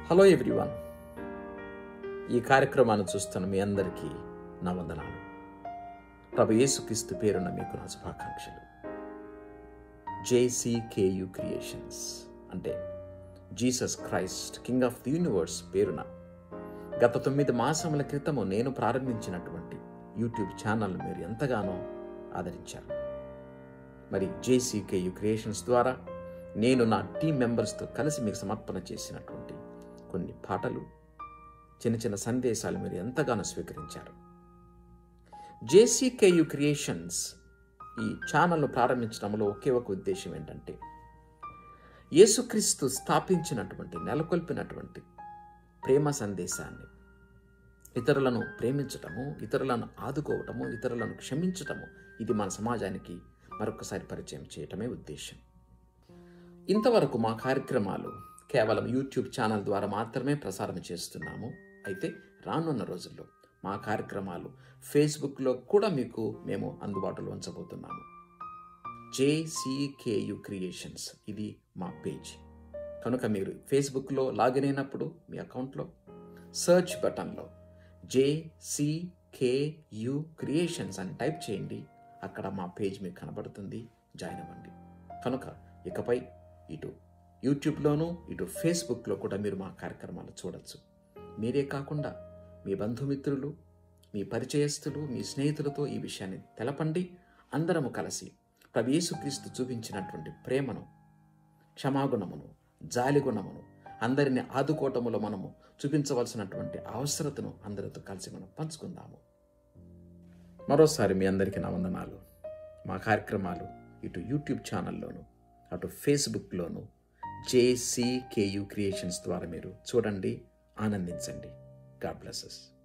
hello everyone ఈ కార్యక్రమాన్ని చూస్తున్న మీ అందరికీ నా వందనాలు ప్రభు యేసుక్రీస్తు పేరున్న మీకు నా శుభాకాంక్షలు జేసీకేయు క్రియేషన్స్ అంటే Jesus Christ king of the universe పేరున గత తొమ్మిది మాసముల క్రితము నేను ప్రారంభించినటువంటి యూట్యూబ్ ఛానల్ మీరు ఎంతగానో ఆదరించారు మరి జేసీకేయు క్రియేషన్స్ ద్వారా నేను నా టీం మెంబర్స్తో కలిసి మీకు సమర్పణ చేసినటువంటి కొన్ని పాటలు చిన్న చిన్న సందేశాలు మీరు ఎంతగానో స్వీకరించారు జేసీకేయు క్రియేషన్స్ ఈ ఛానల్ను ప్రారంభించడంలో ఒకే ఒక ఉద్దేశం ఏంటంటే యేసుక్రీస్తు స్థాపించినటువంటి నెలకొల్పినటువంటి ప్రేమ సందేశాన్ని ఇతరులను ప్రేమించటము ఇతరులను ఆదుకోవటము ఇతరులను క్షమించటము ఇది మన సమాజానికి మరొకసారి పరిచయం చేయటమే ఉద్దేశం ఇంతవరకు మా కార్యక్రమాలు కేవలం యూట్యూబ్ ఛానల్ ద్వారా మాత్రమే ప్రసారం చేస్తున్నాము అయితే రానున్న రోజుల్లో మా కార్యక్రమాలు ఫేస్బుక్లో కూడా మీకు మేము అందుబాటులో ఉంచబోతున్నాము జేసీకేయు క్రియేషన్స్ ఇది మా పేజ్ కనుక మీరు ఫేస్బుక్లో లాగిన్ అయినప్పుడు మీ అకౌంట్లో సర్చ్ బటన్లో జేసీకేయు క్రియేషన్స్ అని టైప్ చేయండి అక్కడ మా పేజ్ మీకు కనబడుతుంది జాయిన్ అవ్వండి కనుక ఇకపై ఇటు యూట్యూబ్లోనూ ఇటు ఫేస్బుక్లో కూడా మీరు మా కార్యక్రమాలు చూడొచ్చు మీరే కాకుండా మీ బంధుమిత్రులు మీ పరిచయస్తులు మీ స్నేహితులతో ఈ విషయాన్ని తెలపండి అందరము కలిసి ప్రభు యేసుక్రీస్తు చూపించినటువంటి ప్రేమను క్షమాగుణమును జాలిగుణమును అందరిని ఆదుకోవటములో మనము చూపించవలసినటువంటి అవసరతను అందరితో కలిసి మనం పంచుకుందాము మరోసారి మీ అందరికీ నా వందనాలు మా కార్యక్రమాలు ఇటు యూట్యూబ్ ఛానల్లోను అటు ఫేస్బుక్లోను జేసీకేయు క్రియేషన్స్ ద్వారా మీరు చూడండి ఆనందించండి గాడ్ బ్లెసెస్